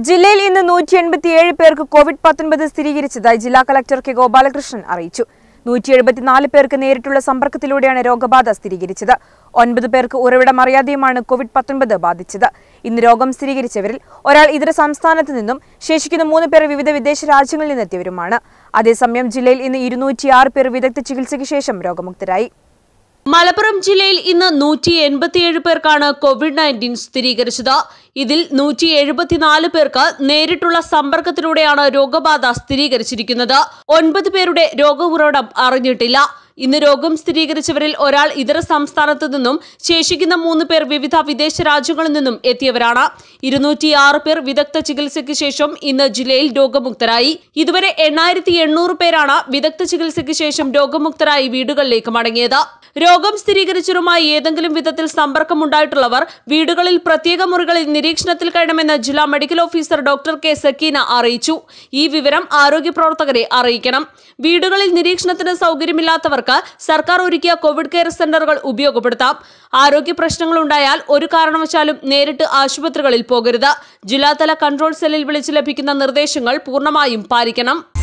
ജില്ലയിൽ ഇന്ന് നൂറ്റി എൺപത്തിയേഴ് പേർക്ക് കോവിഡ് പത്തൊൻപത് സ്ഥിരീകരിച്ചതായി ജില്ലാ കളക്ടർ കെ ഗോപാലകൃഷ്ണൻ അറിയിച്ചു നൂറ്റി എഴുപത്തിനാല് പേർക്ക് നേരിട്ടുള്ള സമ്പർക്കത്തിലൂടെയാണ് രോഗബാധ സ്ഥിരീകരിച്ചത് ഒൻപത് പേർക്ക് ഉറവിടം അറിയാതെയുമാണ് കോവിഡ് പത്തൊൻപത് ബാധിച്ചത് ഇന്ന് രോഗം സ്ഥിരീകരിച്ചവരിൽ ഒരാൾ ഇതര സംസ്ഥാനത്ത് നിന്നും ശേഷിക്കുന്ന മൂന്ന് പേർ വിവിധ വിദേശ രാജ്യങ്ങളിൽ നിന്നെത്തിയവരുമാണ് അതേസമയം ജില്ലയിൽ ഇന്ന് ഇരുന്നൂറ്റിയാറ് പേർ വിദഗ്ധ ചികിത്സയ്ക്ക് ശേഷം രോഗമുക്തരായി മലപ്പുറം ജില്ലയിൽ ഇന്ന് നൂറ്റി എൺപത്തിയേഴ് പേർക്കാണ് കോവിഡ് നയൻറ്റീൻ സ്ഥിരീകരിച്ചത് ഇതിൽ നൂറ്റി എഴുപത്തിനാല് പേർക്ക് നേരിട്ടുള്ള സമ്പർക്കത്തിലൂടെയാണ് രോഗബാധ സ്ഥിരീകരിച്ചിരിക്കുന്നത് ഒൻപത് പേരുടെ രോഗ ഉറവിടം അറിഞ്ഞിട്ടില്ല ഇന്ന് രോഗം സ്ഥിരീകരിച്ചവരിൽ ഒരാൾ ഇതര സംസ്ഥാനത്തു നിന്നും ശേഷിക്കുന്ന മൂന്ന് പേർ വിവിധ വിദേശ രാജ്യങ്ങളിൽ നിന്നും എത്തിയവരാണ് ഇരുന്നൂറ്റിയാറ് പേർ വിദഗ്ധ ചികിത്സയ്ക്ക് ശേഷം ഇന്ന് ജില്ലയിൽ രോഗമുക്തരായി ഇതുവരെ എണ്ണായിരത്തി എണ്ണൂറ് പേരാണ് വിദഗ്ധ ചികിത്സയ്ക്ക് ശേഷം രോഗമുക്തരായി വീടുകളിലേക്ക് മടങ്ങിയത് രോഗം സ്ഥിരീകരിച്ചവരുമായി ഏതെങ്കിലും വിധത്തിൽ സമ്പർക്കമുണ്ടായിട്ടുള്ളവർ വീടുകളിൽ പ്രത്യേക മുറികളിൽ നിരീക്ഷണത്തിൽ കഴിയണമെന്ന് ജില്ലാ medical officer doctor K Sakeena അറിയിച്ചു ഈ വിവരം ആരോഗ്യ പ്രവർത്തകരെ അറിയിക്കണം വീടുകളിൽ നിരീക്ഷണത്തിന് സൗകര്യമില്ലാത്തവർക്ക് സർക്കാർ ഒരുക്കിയ കോവിഡ് കെയർ സെന്ററുകൾ ഉപയോഗപ്പെടുത്താം ആരോഗ്യ പ്രശ്നങ്ങളുണ്ടായാൽ ഒരു കാരണവശാലും നേരിട്ട് ആശുപത്രികളിൽ പോകരുത് ജില്ലാതല കൺട്രോൾ സെല്ലിൽ വിളിച്ച് ലഭിക്കുന്ന നിർദ്ദേശങ്ങൾ പൂർണ്ണമായും പാലിക്കണം